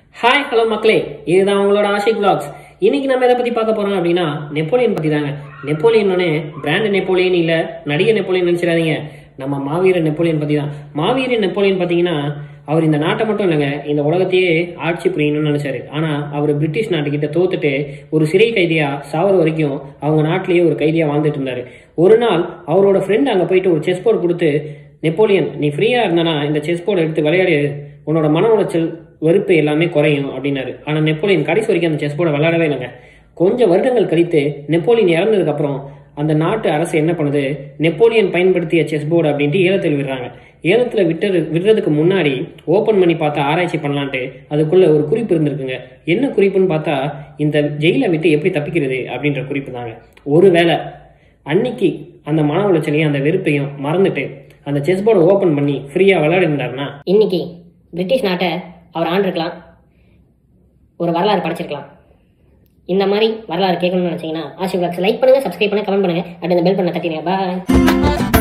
hi hello மக்களே இதுதான் உங்களோட ஆஷிக் vlogs இன்னைக்கு நம்ம எதை பத்தி பார்க்க போறோம் அப்படின்னா நெப்போலியன் பத்தி தாங்க நெப்போலியன் பிராண்ட் நெப்போலியன் இல்ல நடிகர் நெப்போலியன் நினைச்சிடாதீங்க நம்ம மாவீரன் நெப்போலியன் பத்தி தான் மாவீரன் நெப்போலியன் பாத்தீங்கன்னா அவர் இந்த நாட்டை மட்டும் இல்லைங்க இந்த உலகத்தையே ஆட்சி புரியணும்னு நினைச்சாரு ஆனா அவர் பிரிட்டிஷ் நாட்டுக்கிட்ட தோத்துட்டு ஒரு சிறை கைதியா சாவர வரைக்கும் அவங்க நாட்டிலேயே ஒரு கைதியா வாழ்ந்துட்டு இருந்தாரு ஒரு நாள் அவரோட ஃப்ரெண்ட் அங்க போயிட்டு ஒரு செஸ் போர்டு கொடுத்து நெப்போலியன் நீ ஃப்ரீயா இருந்தனா இந்த செஸ் போர்டு எடுத்து விளையாடு உன்னோட மன உளைச்சல் வெறுப்பு எல்லாமே குறையும் அப்படின்னாரு ஆனா நெப்போலியன் கடைசி வரைக்கும் அந்த செஸ் போர்டை விளையாடவே இல்லைங்க கொஞ்சம் வருடங்கள் கழித்து நெப்போலியன் இறந்ததுக்கு அப்புறம் அந்த நாட்டு அரசு என்ன பண்ணுது நெப்போலியன் பயன்படுத்திய செஸ் போர்டு அப்படின்ட்டு ஏலத்தில் விடுறாங்க ஏலத்தில் விட்டது விடுறதுக்கு முன்னாடி ஓபன் பண்ணி பார்த்தா ஆராய்ச்சி பண்ணலான்ட்டு அதுக்குள்ள ஒரு குறிப்பு இருந்திருக்குங்க என்ன குறிப்புன்னு பார்த்தா இந்த ஜெயிலை விட்டு எப்படி தப்பிக்கிறது அப்படின்ற குறிப்பு தாங்க ஒருவேளை அன்னைக்கு அந்த மன உளைச்சலையும் அந்த வெறுப்பையும் மறந்துட்டு அந்த செஸ் போர்டை ஓபன் பண்ணி ஃப்ரீயா விளையாடிருந்தாருன்னா இன்னைக்கு பிரிட்டிஷ் நாட்டை அவர் ஆண்டிருக்கலாம் ஒரு வரலாறு படைச்சிருக்கலாம் இந்த மாதிரி வரலாறு கேட்கணும்னு நினச்சிங்கன்னா ஆஷி லைக் பண்ணுங்க சப்ஸ்கிரைப் பண்ணுங்க கமெண்ட் பண்ணுங்க அப்படி இந்த பெல் பண்ண தட்டிடுங்க பாய்